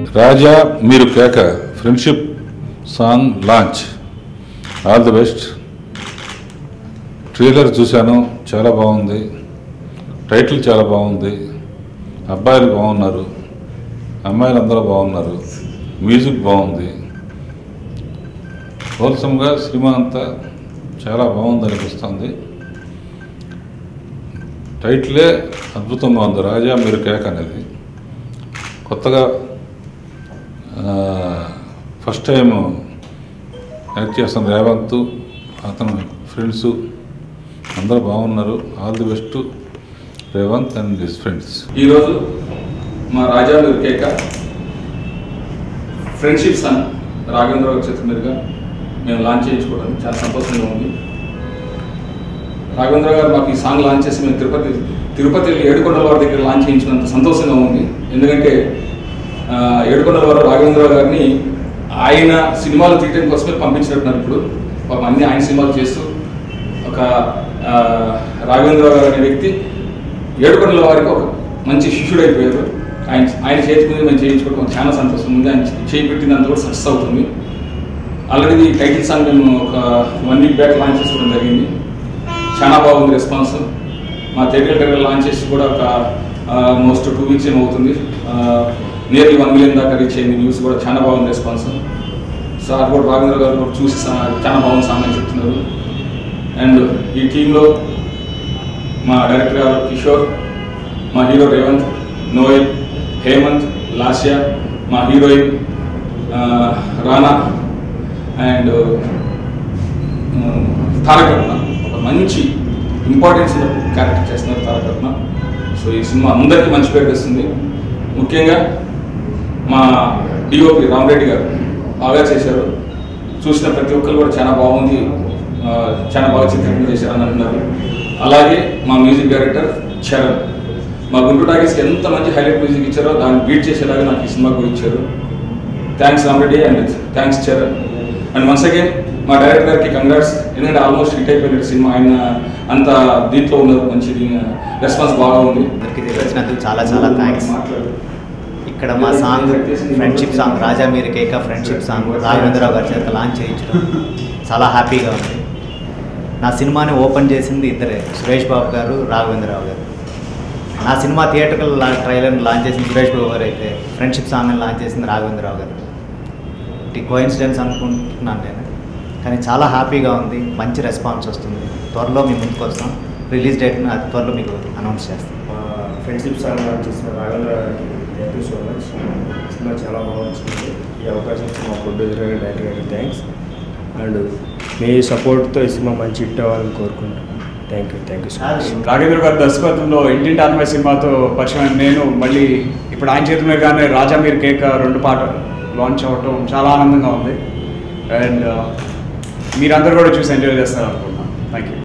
రాజా మీరు కేక friendship song launch all the best trailer చూశాను చాలా బాగుంది టైటిల్ చాలా బాగుంది అబ్బాయిలు బాగున్నారు అమ్మాయిలు అందరూ బాగున్నారు మ్యూజిక్ బాగుంది హోల్సమ్గా సినిమా అంతా చాలా బాగుంది అనిపిస్తుంది టైటిలే అద్భుతంగా ఉంది రాజా మీరు కేక్ అనేది కొత్తగా ఫస్ట్ టైం యాక్ట్ చేస్తున్న రేవంత్ అతను ఫ్రెండ్స్ అందరూ బాగున్నారు all the best Revanth and his friends ఈరోజు మా రాజా కేక ఫ్రెండ్షిప్ సన్ రాఘవేంద్రరావు చేతుల మీదుగా మేము లాంచ్ చేయించుకోవడం చాలా సంతోషంగా ఉంది రాఘవేంద్ర గారు మాకు ఈ సాంగ్ లాంచ్ చేసి మేము తిరుపతి తిరుపతి వెళ్ళి ఏడుకొండల వారి దగ్గర లాంచ్ చేయించినంత సంతోషంగా ఉంది ఎందుకంటే ఆ, ఏడుకొండల వారు రాఘవేంద్రరావు గారిని ఆయన సినిమాలు తీయడం కోసమే పంపించినట్టున్నారు ఇప్పుడు పాపం అన్ని ఆయన సినిమాలు చేస్తూ ఒక ఆ, రాఘవేంద్రరావు గారు అనే వ్యక్తి ఏడుకొండల వారికి ఒక మంచి శిష్యుడు అయిపోయారు ఆయన ఆయన చేతి మీద మేము చేయించుకోవడం మాకు చాలా సంతోషం ఉంది ఆయన చేయి పెట్టినంత కూడా సక్సెస్ అవుతుంది ఆల్రెడీ ఈ టైటిల్ సాంగ్ మేము ఒక వన్ వీక్ బ్యాక్ లాంచ్ చేసుకోవడం జరిగింది చాలా బాగుంది రెస్పాన్స్ మా థియేటర్ లాంచ్ చేసి కూడా ఒక మోస్ట్ టూ వీక్స్ ఏమో అవుతుంది నియర్లీ వన్ మిలియన్ దాకా రీచ్ అయింది న్యూస్ కూడా చాలా బాగుంది రెస్పాన్స్ సార్ కూడా రాఘవేంద్ర గారు కూడా చూసి సా- చాలా బాగుంది సాంగ్ అని చెప్తున్నారు అండ్ ఈ టీంలో మా డైరెక్టర్ గారు కిషోర్ మా హీరో రేవంత్ నోయల్ హేమంత్ లాస్య మా హీరోయిన్ ఆ, రానా అండ్ తారక రత్న ఒక మంచి ఇంపార్టెన్స్ ఉన్న క్యారెక్టర్ చేస్తున్నారు తారక రత్న సో ఈ సినిమా అందరికీ మంచి పేరు తెస్తుంది ముఖ్యంగా మా డిఓపి రామరెడ్డి గారు బాగా చేశారు చూసిన ప్రతి ఒక్కరు కూడా చాలా బాగుంది ఆ, చాలా బాగా చిత్రీకరణ చేశారు అని అంటున్నారు అలాగే మా మ్యూజిక్ డైరెక్టర్ చరణ్ మా గుంటూరు టాకీస్కి ఎంత మంచి హైలైట్ మ్యూజిక్ ఇచ్చారో దాన్ని బీట్ చేసేలాగా నాకు ఈ సినిమా కూడా ఇచ్చారు thanks Ramareddy and thanks Charan and once again మా డైరెక్టర్ గారికి కంగ్రాట్స్ ఎందుకంటే ఆల్మోస్ట్ హిట్ అయిపోయిన సినిమా ఆయన అంత దీంట్లో ఉన్నారు మంచి రెస్పాన్స్ బాగా ఉంది అందరికీ తెలిసినందుకు చాలా చాలా థ్యాంక్స్ మాట్లాడు ఇక్కడ మా సాంగ్ ఫ్రెండ్షిప్ సాంగ్ రాజా మీరు కేక ఫ్రెండ్షిప్ సాంగ్ రాఘవేంద్రరావు గారి చేత లాంచ్ చేయించడం చాలా హ్యాపీగా ఉంది నా సినిమాని ఓపెన్ చేసింది ఇద్దరే సురేష్ బాబు గారు రాఘవేంద్రరావు గారు నా సినిమా థియేటర్కల్ ట్రైలర్ని లాంచ్ చేసింది సురేష్ బాబు గారు అయితే ఫ్రెండ్షిప్ సాంగ్ని లాంచ్ చేసింది రాఘవేంద్రరావు గారు ఇట్ కోయిన్సిడెన్స్ అనుకుంటున్నాను నేను కానీ చాలా హ్యాపీగా ఉంది మంచి రెస్పాన్స్ వస్తుంది త్వరలో మీ ముందుకు వస్తాం రిలీజ్ డేట్ని అతి త్వరలో మీకు అనౌన్స్ చేస్తాం మా ఫ్రెండ్షిప్ సాంగ్ లాంచ్ చేసిన రాఘవేంద్ర గారికి thank you so much cinema చాలా బాగా వచ్చింది ఈ అవకాశం ఇచ్చిన మా ప్రొడ్యూసర్ గారికి డైరెక్టర్ గారికి థ్యాంక్స్ అండ్ మీ సపోర్ట్తో ఈ సినిమా మంచి హిట్ అవ్వాలని కోరుకుంటున్నాను thank you thank you so much Raghavendra గారి దర్శకత్వంలో ఇంటింటి ఆత్మీయ సినిమాతో పరిచయం అయిన నేను మళ్ళీ ఇప్పుడు ఆయన చేతి మీదగానే రాజా మీరు కేక్ రెండు పాటలు లాంచ్ అవ్వటం చాలా ఆనందంగా ఉంది అండ్ మీరందరూ కూడా చూసి ఎంజాయ్ చేస్తారు అనుకుంటున్నాను థ్యాంక్ యూ